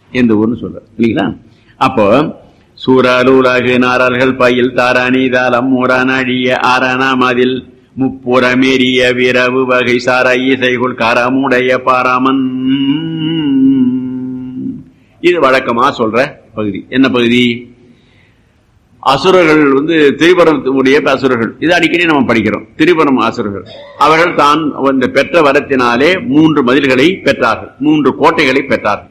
எந்த ஊர்னு சொல்ற இல்லைங்களா அப்போ சூரலுலகு நாரல்கள் பயில் தாரணீதாலம் முரணடிய அரணமதில் முப்புறமேறிய விரவு வகை சார இசைகுள் கரமுடைய பரமன் இது வழக்கமா சொல்ற பகுதி என்ன பகுதி அசுரர்கள் வந்து திரிபுரத்துடைய அசுரர்கள் இது அடிக்கடி நம்ம படிக்கிறோம் திரிபுரம் அசுரர்கள் அவர்கள் தான் இந்த பெற்ற வரத்தினாலே மூன்று மதில்களை பெற்றார்கள் மூன்று கோட்டைகளை பெற்றார்கள்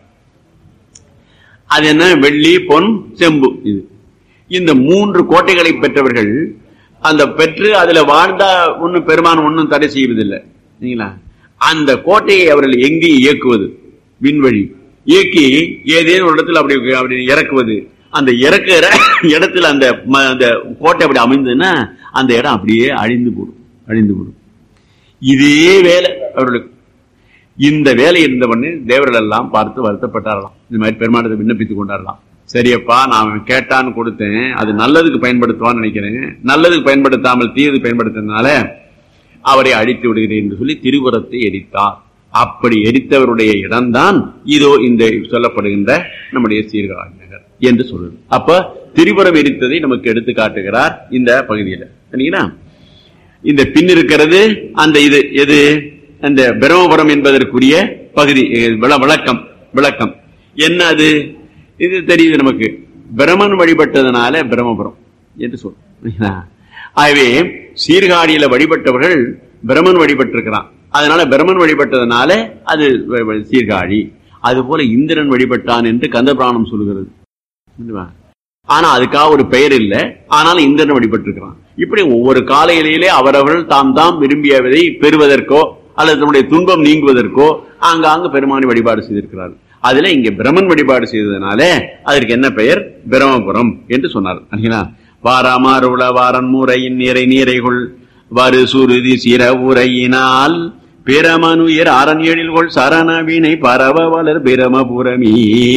அது என்ன வெள்ளி பொன் செம்பு இது இந்த மூன்று கோட்டைகளை பெற்றவர்கள் அந்த பெற்று அதுல வாழ்ந்தா ஒன்னும் பெருமான் ஒன்னும் தடை செய்வதில்லை சரிங்களா அந்த கோட்டையை அவர்கள் எங்கே இயக்குவது விண்வழி இயக்கி ஏதேனும் ஒரு இடத்துல அப்படி அப்படி இறக்குவது அந்த இறக்குற இடத்துல அந்த ம- அந்த கோட்டை அப்படி அமைந்ததுன்னா அந்த இடம் அப்படியே அழிந்து போடும் அழிந்து போடும் இதே வேலை அவர்களுக்கு இந்த வேலை இருந்தவன்னு தேவர்கள் எல்லாம் பார்த்து வருத்தப்பட்டாரலாம் இந்த மாதிரி பெருமானத்தை விண்ணப்பித்துக் கொண்டாரலாம் சரியப்பா நான் கேட்டான்னு கொடுத்தேன் அது நல்லதுக்கு பயன்படுத்துவான்னு நினைக்கிறேன் நல்லதுக்கு பயன்படுத்தாமல் தீயது பயன்படுத்தினால அவரை அழித்து விடுகிறேன் என்று சொல்லி திருவுரத்தை எரித்தார் அப்படி எரித்தவருடைய இடம்தான் இதோ இந்த சொல்லப்படுகின்ற நம்முடைய சீர்காழி நகர் என்று சொல்லுது அப்ப திரிபுரம் எரித்ததை நமக்கு எடுத்து காட்டுகிறார் இந்த பகுதியில் சரிங்களா இந்த பின் இருக்கிறது அந்த இது எது அந்த பிரம்மபுரம் என்பதற்குரிய பகுதி அஹ், விள- விளக்கம் விளக்கம் என்ன அது இது தெரியுது நமக்கு பிரமன் வழிபட்டதனால பிரம்மபுரம் என்று சொல்றோம் ஆகவே சீர்காழியில வழிபட்டவர்கள் பிரமன் வழிபட்டிருக்கிறான் அதனால பிரமன் வழிபட்டதனால அது வ- வ- சீர்காழி அது போல இந்திரன் வழிபட்டான் என்று கந்தபுராணம் சொல்லுகிறது புரியுதா? ஆனா அதுக்காக ஒரு பெயர் இல்லை ஆனாலும் இந்திரன் வழிபட்டிருக்கிறான் இப்படி ஒவ்வொரு காலையிலே அவரவர்கள் தாம் தாம் விரும்பியதை பெறுவதற்கோ அல்லது தன்னுடைய துன்பம் நீங்குவதற்கோ ஆங்காங்கு பெருமானை வழிபாடு செய்திருக்கிறார்கள் அதுல இங்க பிரமன் வழிபாடு செய்ததுனால அதற்கு என்ன பெயர் பிரம்மபுரம் என்று சொன்னார் சரிங்களா வாராமாறுள வாரன் முறையின் நிறை நீரைகுள் வரு சுருதி சிற உரையினால் பிரமனுயர் அரண் எழில்கொள் சரணவினை பரவ வளர் பிரமபுரமீ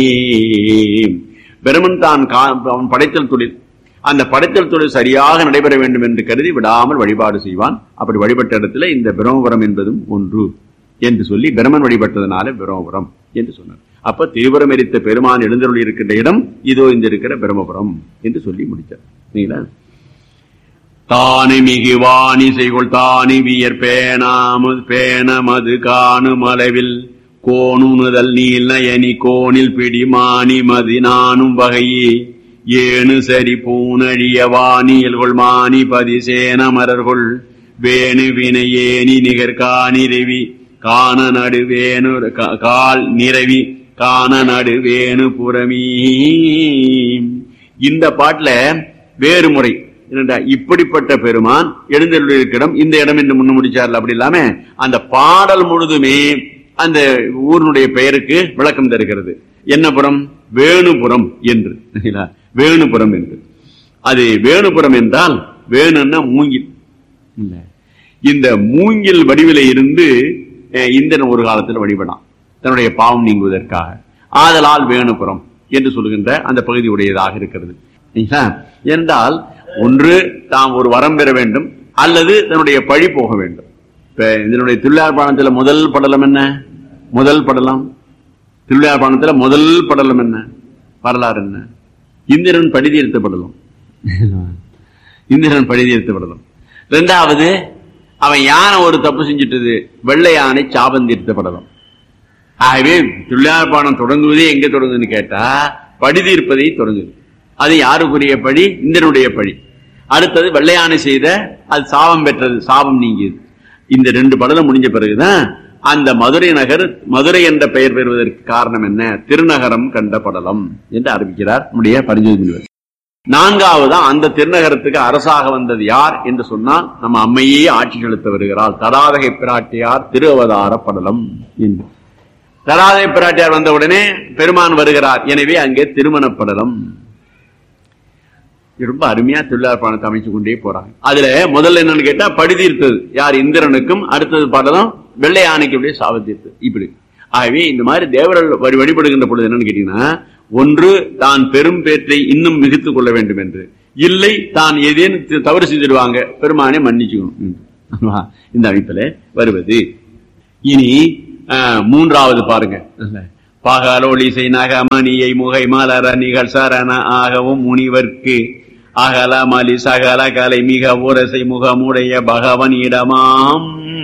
பிரமன் தான் கா- அவன் படைத்தல் தொழில் அந்த படைத்தல் தொழில் சரியாக நடைபெற வேண்டும் என்று கருதி விடாமல் வழிபாடு செய்வான் அப்படி வழிபட்ட இடத்துல இந்த பிரம்மபுரம் என்பதும் ஒன்று என்று சொல்லி பிரமன் வழிபட்டதனால பிரம்மபுரம் என்று சொன்னார் அப்ப திருபுரம் எரித்த பெருமான் எழுந்தருளி இருக்கின்ற இடம் இதோ இந்த இருக்கிற பிரம்மபுரம் என்று சொல்லி முடித்தார் சரிங்களா தானு மிகு வாணி செய்கொள் தானி வியர் பேணாம பேணமது காணும் அளவில் கோணுணுதல் நீல் நயனி கோணில் பிடி மானி மதி நானும் வகையே ஏணு சரி பூனழிய வாணியல்கொள் மானி பதிசேன மரர்கொள் வேணு வினையேனி நிகர் காணிரவி காண நடுவேணு கா- கால் நிரவி காண நடுவேணு புறமீ இந்த பாட்டுல வேறு முறை என்னடா இப்படிப்பட்ட பெருமான் எழுந்தருளிருக்க இடம் இந்த இடம் என்று முன்ன முடிச்சார்ல அப்படி இல்லாம அந்த பாடல் முழுதுமே அந்த ஊரினுடைய பெயருக்கு விளக்கம் தருகிறது என்ன புறம் வேணுபுரம் என்று சரிங்களா? வேணுபுரம் என்று அது வேணுபுரம் என்றால் வேணுன்னா மூங்கில் இல்ல இந்த மூங்கில் வடிவில இருந்து அஹ், இந்திரன் ஒரு காலத்தில் வழிபடான் தன்னுடைய பாவம் நீங்குவதற்காக ஆதலால் வேணுபுரம் என்று சொல்லுகின்ற அந்த பகுதி உடையதாக இருக்கிறது சரிங்களா? என்றால் ஒன்று தாம் ஒரு வரம் பெற வேண்டும் அல்லது தன்னுடைய பழி போக வேண்டும் இப்ப இதனுடைய திருவிழாபாணத்துல முதல் படலம் என்ன முதல் படலம் திருவிழாபாணத்துல முதல் படலம் என்ன வரலாறு என்ன இந்திரன் படி தீர்த்த படலம் இந்திரன் படி தீர்த்த படலம் ரெண்டாவது அவன் யானை ஒரு தப்பு செஞ்சிட்டது வெள்ளை யானை சாபம் தீர்த்த படலம் ஆகவே திருவிழாபானம் தொடங்குவதே எங்க தொடங்குதுன்னு கேட்டா படி தீர்ப்பதை தொடங்குது அது யாருக்குரிய படி இந்திரனுடைய படி அடுத்தது வெள்ளையானை செய்த அது சாபம் பெற்றது சாபம் நீங்கியது இந்த ரெண்டு படலம் முடிஞ்ச பிறகுதான் அந்த மதுரை நகர் மதுரை என்ற பெயர் பெறுவதற்கு காரணம் என்ன திருநகரம் கண்ட படலம் என்று அறிவிக்கிறார் நம்முடைய பரிஞ்சோதி முனிவர் நான்காவது அந்த திருநகரத்துக்கு அரசாக வந்தது யார் என்று சொன்னால் நம்ம அம்மையே ஆட்சி செலுத்த வருகிறாள் தடாதகை பிராட்டியார் திரு அவதார படலம் என்று தடாதகை பிராட்டியார் வந்த உடனே பெருமான் வருகிறார் எனவே அங்கே திருமணப்படலம் இது ரொம்ப அருமையா திருவிழாப்பானத்தை அமைச்சு கொண்டே போறாங்க அதுல முதல்ல என்னன்னு கேட்டா படி தீர்த்தது யார் இந்திரனுக்கும் அடுத்தது படலம் வெள்ளை யானைக்கு அப்படியே சாபத்தீர்த்தது இப்படி ஆகவே இந்த மாதிரி தேவர்கள் வழி வழிபடுகின்ற பொழுது என்னன்னு கேட்டீங்கன்னா ஒன்று தான் பெரும் பேற்றை இன்னும் மிகுத்துக் கொள்ள வேண்டும் என்று இல்லை தான் ஏதேனும் தி- தவறு செய்திடுவாங்க பெருமானை மன்னிச்சுக்கணும் என்று. ஆமா, இந்த அமைப்பில் வருவது இனி ஆஹ், மூன்றாவது பாருங்க பகலொளிசை நகமணியை முகை மலர நிகழ் சரண ஆகவும் முனிவர்க்கு அகல மலி சகல கலை மிக உரசை முகமுடைய பகவனிடமாம்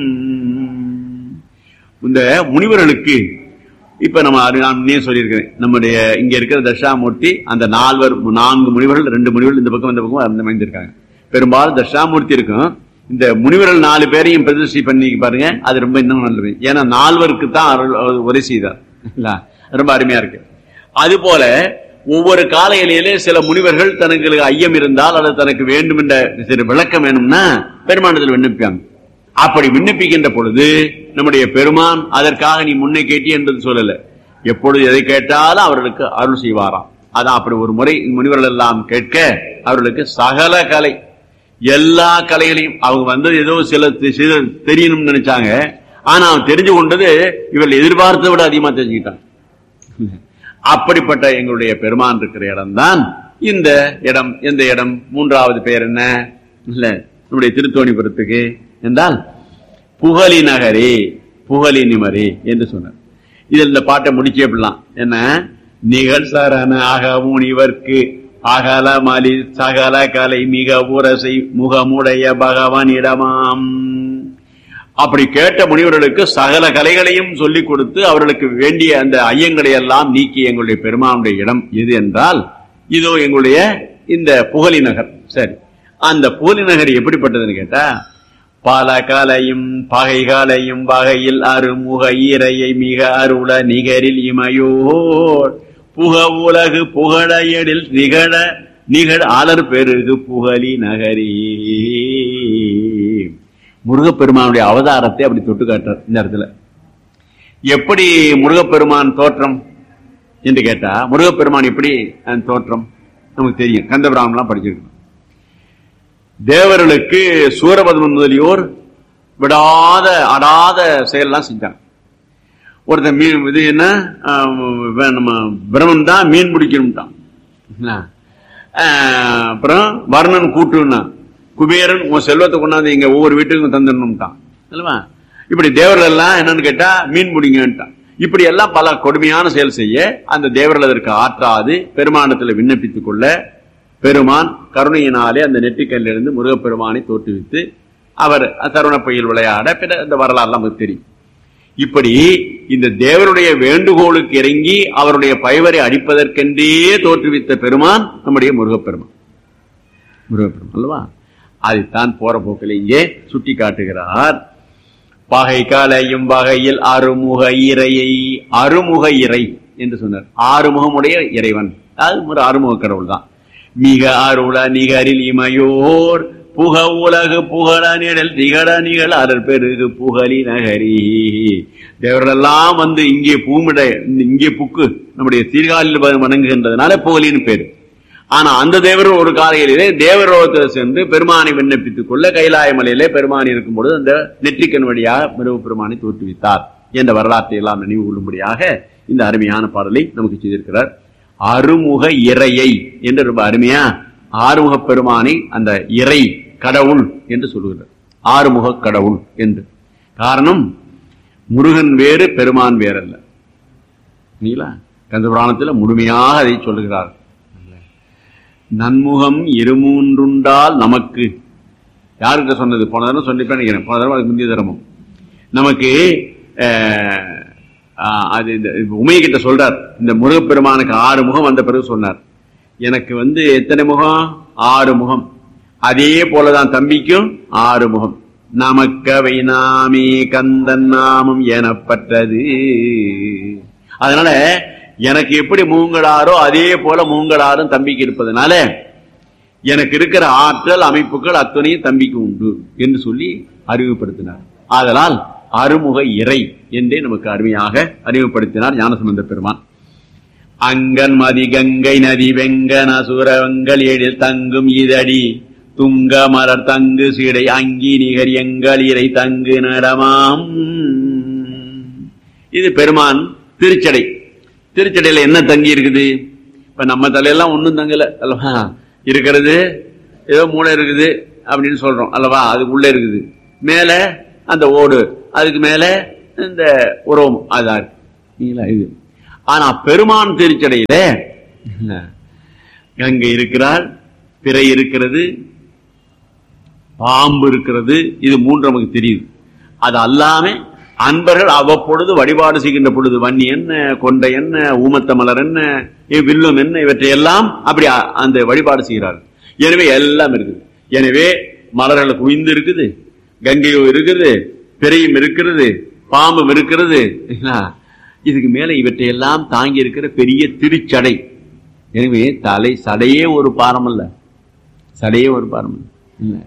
இந்த முனிவர்களுக்கு இப்ப நம்ம அது நான் முன்னே சொல்லியிருக்கிறேன் நம்முடைய இங்க இருக்கிற தட்சாமூர்த்தி அந்த நால்வர் நான்கு முனிவர்கள் ரெண்டு முனிவர்கள் இந்த பக்கம் இந்த பக்கம் அமைந்திருக்காங்க பெரும்பாலும் தட்சாமூர்த்தி இருக்கும் இந்த முனிவர்கள் நாலு பேரையும் பிரதிஷ்டை பண்ணி பாருங்க அது ரொம்ப இன்னும் நல்லது ஏன்னா நால்வருக்கு தான் அருள் உரை செய்தார் இல்ல ரொம்ப அருமையா இருக்கு அது போல ஒவ்வொரு காலையிலே சில முனிவர்கள் தனக்கு ஐயம் இருந்தால் அல்லது தனக்கு வேண்டும் என்ற சிறு விளக்கம் வேணும்னா பெருமானத்தில் விண்ணப்பிப்பாங்க அப்படி விண்ணப்பிக்கின்ற பொழுது நம்முடைய பெருமான் அதற்காக நீ முன்னை கேட்டி என்பது சொல்லல எப்பொழுது எதை கேட்டாலும் அவர்களுக்கு அருள் செய்வாராம் அதான் அப்படி ஒரு முறை முனிவர்கள் எல்லாம் கேட்க அவர்களுக்கு சகல கலை எல்லா கலைகளையும் அவங்க வந்து ஏதோ சில தெரியணும்னு நினைச்சாங்க ஆனா அவன் தெரிஞ்சு கொண்டது இவர்கள் எதிர்பார்த்ததை விட அதிகமா தெரிஞ்சுக்கிட்டான் அப்படிப்பட்ட எங்களுடைய பெருமான் இருக்கிற இடம்தான் இந்த இடம் எந்த இடம் மூன்றாவது பெயர் என்ன இல்ல நம்முடைய திருத்தோணிபுரத்துக்கு என்றால் புகழி நகரே புகழி நிமரே என்று சொன்னார் இதில் இந்த பாட்டை முடிச்சு அப்படிலாம் என்ன நிகழ் சரண அகவும் இவர்க்கு அகல மலி சகல கலை மிக உரசை முகமுடைய பகவானிடமாம் அப்படி கேட்ட முனிவர்களுக்கு சகல கலைகளையும் சொல்லிக் கொடுத்து அவர்களுக்கு வேண்டிய அந்த ஐயங்களை எல்லாம் நீக்கி எங்களுடைய பெருமானுடைய இடம் எது என்றால் இதோ எங்களுடைய இந்த புகழி நகர் சரி அந்த புகழி நகர் எப்படிப்பட்டதுன்னு கேட்டா பல காலையும் பகைகாலையும் வகையில் அருமுக ஈரையை மிக அருள நிகரில் இமையோர் புக உலகு புகழ எழில் நிகழ நிகழ் அலர் பெருகு புகழி நகரி முருகப்பெருமானுடைய அவதாரத்தை அப்படி தொட்டு காட்டுறார் இந்த இடத்துல எப்படி முருகப்பெருமான் தோற்றம் என்று கேட்டா முருகப்பெருமான் எப்படி தோற்றம் நமக்கு தெரியும் கந்தபிராமன்லாம் படிச்சிருக்கணும் தேவர்களுக்கு சூரபத்மன் முதலியோர் விடாத அடாத செயல்லாம் செஞ்சாங்க ஒருத்தன் மீன் இது என்ன நம்ம பிரமன் தான் மீன் பிடிக்கணும்ட்டான் அப்புறம் வர்ணன் கூட்டுன்னா குபேரன் உன் செல்வத்தை கொண்டாந்து இங்க ஒவ்வொரு வீட்டுக்கும் தந்துடணும்ட்டான் இல்லவா இப்படி தேவர்கள் எல்லாம் என்னன்னு கேட்டா மீன் பிடிங்கன்ட்டான் இப்படி எல்லாம் பல கொடுமையான செயல் செய்ய அந்த தேவர்கள் அதற்கு ஆற்றாது பெருமானத்தில் விண்ணப்பித்துக் கொள்ள பெருமான் கருணையினாலே அந்த நெற்றிக்கல்லிருந்து முருகப்பெருமானை தோற்றுவித்து அவர் தருண பையில் விளையாட பிற இந்த வரலாறு நமக்கு தெரியும் இப்படி இந்த தேவருடைய வேண்டுகோளுக்கு இறங்கி அவருடைய பயவரை அடிப்பதற்கென்றே தோற்றுவித்த பெருமான் நம்முடைய முருகப்பெருமான் முருகப்பெருமான் அல்லவா அதைத்தான் போற போக்கில் இங்கே சுட்டி காட்டுகிறார் பகை காலையும் வகையில் அருமுக இறையை அருமுக இறை என்று சொன்னார் ஆறுமுகமுடைய இறைவன் அது ஒரு அருமுக கடவுள் தான் மிக அருள நிகரில் இமையோர் புக உலகு புகழ நிழல் திகழ நிகழ் அருள் பெருகு புகழி நகரி தேவரெல்லாம் வந்து இங்கே பூமிட இங்கே புக்கு நம்முடைய சீர்காழில் வணங்குகின்றதுனால புகழின்னு பேரு ஆனா அந்த தேவர் ஒரு காலையிலே தேவரோகத்தில் சென்று பெருமானை விண்ணப்பித்துக் கொள்ள கைலாய மலையிலே பெருமான் இருக்கும் பொழுது அந்த நெற்றிக்கண் வழியாக மிருக பெருமானை தோற்றுவித்தார் என்ற வரலாற்றை எல்லாம் நினைவு கொள்ளும்படியாக இந்த அருமையான பாடலை நமக்கு செய்திருக்கிறார் அருமுக இறையை என்று ரொம்ப அருமையா ஆறுமுக பெருமானை அந்த இறை கடவுள் என்று சொல்லுகிறார் ஆறுமுக கடவுள் என்று காரணம் முருகன் வேறு பெருமான் வேறல்ல நீங்களா கந்தபுராணத்தில் முழுமையாக அதை சொல்லுகிறார் நன்முகம் இருமூன்றுண்டால் நமக்கு யாருக்கிட்ட சொன்னது போன தடவை சொல்லிப்பேன் நினைக்கிறேன் போன தடவை அதுக்கு முந்தைய தரமும் நமக்கு அது இந்த உமைய கிட்ட சொல்றார் இந்த முருகப்பெருமானுக்கு ஆறு முகம் வந்த பிறகு சொன்னார் எனக்கு வந்து எத்தனை முகம் ஆறு முகம் அதே போலதான் தம்பிக்கும் ஆறு முகம் நமக்கவை நாமே கந்தன் நாமம் எனப்பட்டது அதனால எனக்கு எப்படி மூங்கடாரோ அதே போல மூங்கடாரும் தம்பிக்கு இருப்பதனால எனக்கு இருக்கிற ஆற்றல் அமைப்புகள் அத்தனையும் தம்பிக்கு உண்டு என்று சொல்லி அறிவுப்படுத்தினார் ஆதலால் அருமுக இறை என்றே நமக்கு அருமையாக அறிவுப்படுத்தினார் ஞானசம்பந்த பெருமான் அங்கன் மதி கங்கை நதி வெங்கன சுரவங்கள் எழில் தங்கும் இதடி துங்க மலர் தங்கு சீடை அங்கி நிகர் எங்கள் இறை தங்கு நடமாம் இது பெருமான் திருச்சடை திருச்சடையில என்ன தங்கி இருக்குது இப்ப நம்ம தலையெல்லாம் ஒன்றும் தங்கல அல்லவா இருக்கிறது ஏதோ மூளை இருக்குது அப்படின்னு சொல்றோம் அல்லவா அதுக்குள்ள இருக்குது மேல அந்த ஓடு அதுக்கு மேல இந்த உறவும் அதான் இது ஆனா பெருமான் திருச்சடையில கங்கை இருக்கிறார் பிறை இருக்கிறது பாம்பு இருக்கிறது இது மூன்று நமக்கு தெரியுது அது அல்லாம அன்பர்கள் அவ்வப்பொழுது வழிபாடு செய்கின்ற பொழுது வன்னி என்ன கொண்டை என்ன ஊமத்த மலர் என்ன இ- வில்லும் என்ன இவற்றை எல்லாம் அப்படி அ- அந்த வழிபாடு செய்கிறார்கள் எனவே எல்லாம் இருக்குது எனவே மலர்கள் குவிந்து இருக்குது கங்கையும் இருக்குது பிறையும் இருக்கிறது பாம்பும் இருக்கிறது என்ன? இதுக்கு மேல இவற்றை எல்லாம் தாங்கி இருக்கிற பெரிய திருச்சடை எனவே தலை சடையே ஒரு பாரம் அல்ல சடையே ஒரு பாரம் அல்ல. இல்லை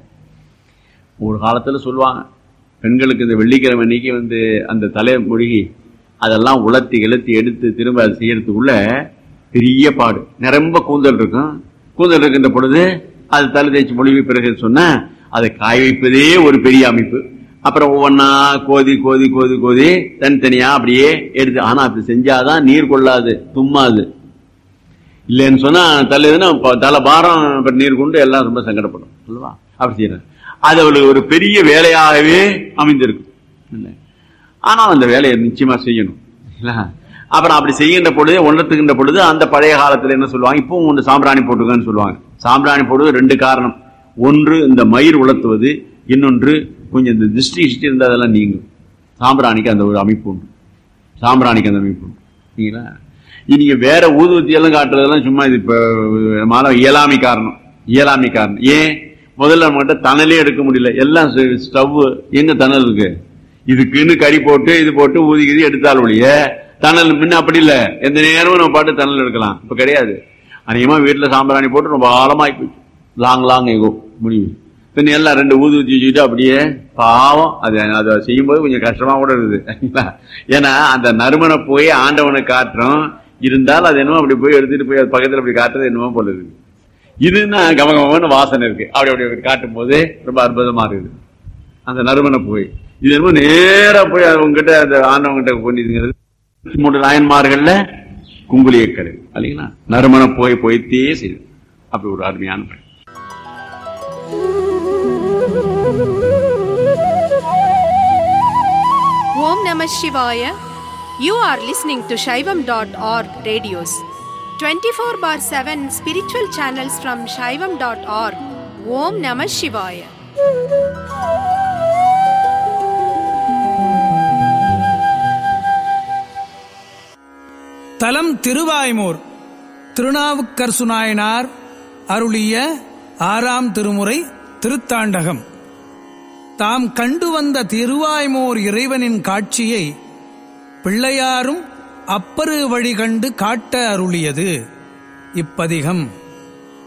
ஒரு காலத்துல சொல்லுவாங்க பெண்களுக்கு இந்த வெள்ளிக்கிழமை அன்னைக்கு வந்து அந்த தலை மொழிகி அதெல்லாம் உலர்த்தி இழுத்தி எடுத்து திரும்ப அதை செய்யறதுக்குள்ள பெரிய பாடு நிரம்ப கூந்தல் இருக்கும் கூந்தல் இருக்கின்ற பொழுது அது தலை தேய்ச்சி மொழிவி பிறகு சொன்னா அதை காய வைப்பதே ஒரு பெரிய அமைப்பு அப்புறம் ஒவ்வொன்னா கோதி கோதி கோதி கோதி தனித்தனியா அப்படியே எடுத்து ஆனா அப்படி செஞ்சாதான் நீர் கொள்ளாது தும்மாது இல்லைன்னு சொன்னா தள்ளுதுன்னா ப- தலை பாரம் அப்புறம் நீர் கொண்டு எல்லாம் ரொம்ப சங்கடப்படும் சொல்லுவா அப்படி செய்யறேன் அது அவளுக்கு ஒரு பெரிய வேலையாகவே அமைந்திருக்கும் இல்லை ஆனா அந்த வேலையை நிச்சயமா செய்யணும் இல்ல? அப்புறம் அப்படி செய்கின்ற பொழுது உணர்த்துகின்ற பொழுது அந்த பழைய காலத்துல என்ன சொல்லுவாங்க இப்போ ஒன்று சாம்பிராணி போட்டுக்கன்னு சொல்லுவாங்க சாம்பிராணி போடுவது ரெண்டு காரணம் ஒன்று இந்த மயிர் உலர்த்துவது இன்னொன்று கொஞ்சம் இந்த திருஷ்டி கிஷ்டி இருந்தால் அதெல்லாம் நீங்கும் சாம்பிராணிக்கு அந்த ஒரு அமைப்பு உண்டு சாம்பிராணிக்கு அந்த அமைப்பு உண்டு சரிங்களா நீங்க வேற ஊதுவத்தி எல்லாம் காட்டுறதெல்லாம் சும்மா இது இப்ப மாணவ இயலாமை காரணம் இயலாமை காரணம் ஏன் முதல்ல நம்மகிட்ட தணலே எடுக்க முடியல எல்லாம் ஸ்டவ் எங்க தணல் இருக்கு இதுக்குன்னு கறி போட்டு இது போட்டு ஊதி கீதி எடுத்தால் ஒழிய தணல் முன்ன அப்படி இல்ல எந்த நேரமும் நம்ம பாட்டு தணல் எடுக்கலாம் இப்ப கிடையாது அநேகமா வீட்டுல சாம்பிராணி போட்டு ரொம்ப ஆழமாயி போச்சு லாங் லாங் எகோ முடிவு பின்ன எல்லாம் ரெண்டு ஊதுவத்தி வச்சுக்கிட்டு அப்படியே பாவம் அது அதை செய்யும்போது கொஞ்சம் கஷ்டமா கூட இருக்குது ஏன்னா அந்த நறுமணை போய் ஆண்டவனை காட்டுறோம் இருந்தாலும் அது என்னமோ அப்படி போய் எடுத்துட்டு போய் அது பக்கத்துல அப்படி காட்டுறது என்னமோ போல இருக்கு இதுன்னா கமகமன்னு வாசனை இருக்கு அப்படி அப்படி அப்படி காட்டும் போது ரொம்ப அற்புதமா இருக்குது அந்த நறுமணை போய் இது என்னமோ நேரா போய் அது உங்ககிட்ட அந்த ஆண்டவங்கிட்ட பண்ணிதுங்கிறது மூன்று நாயன்மார்கள்ல குங்குலியக்கரை இல்லைங்களா நறுமண போய் போய்த்தே செய்யுது அப்படி ஒரு அருமையான பணி Om Namah Shivaya. You are listening to Shaivam.org radios. 24 bar 7 spiritual channels from Shaivam.org. Om Namah Shivaya. தலம் திருவாய்மூர் திருநாவுக்கரசு நாயனார் அருளிய ஆறாம் திருமுறை திருத்தாண்டகம் தாம் கண்டு வந்த திருவாய்மோர் இறைவனின் காட்சியை பிள்ளையாரும் அப்பரு வழி கண்டு காட்ட அருளியது இப்பதிகம்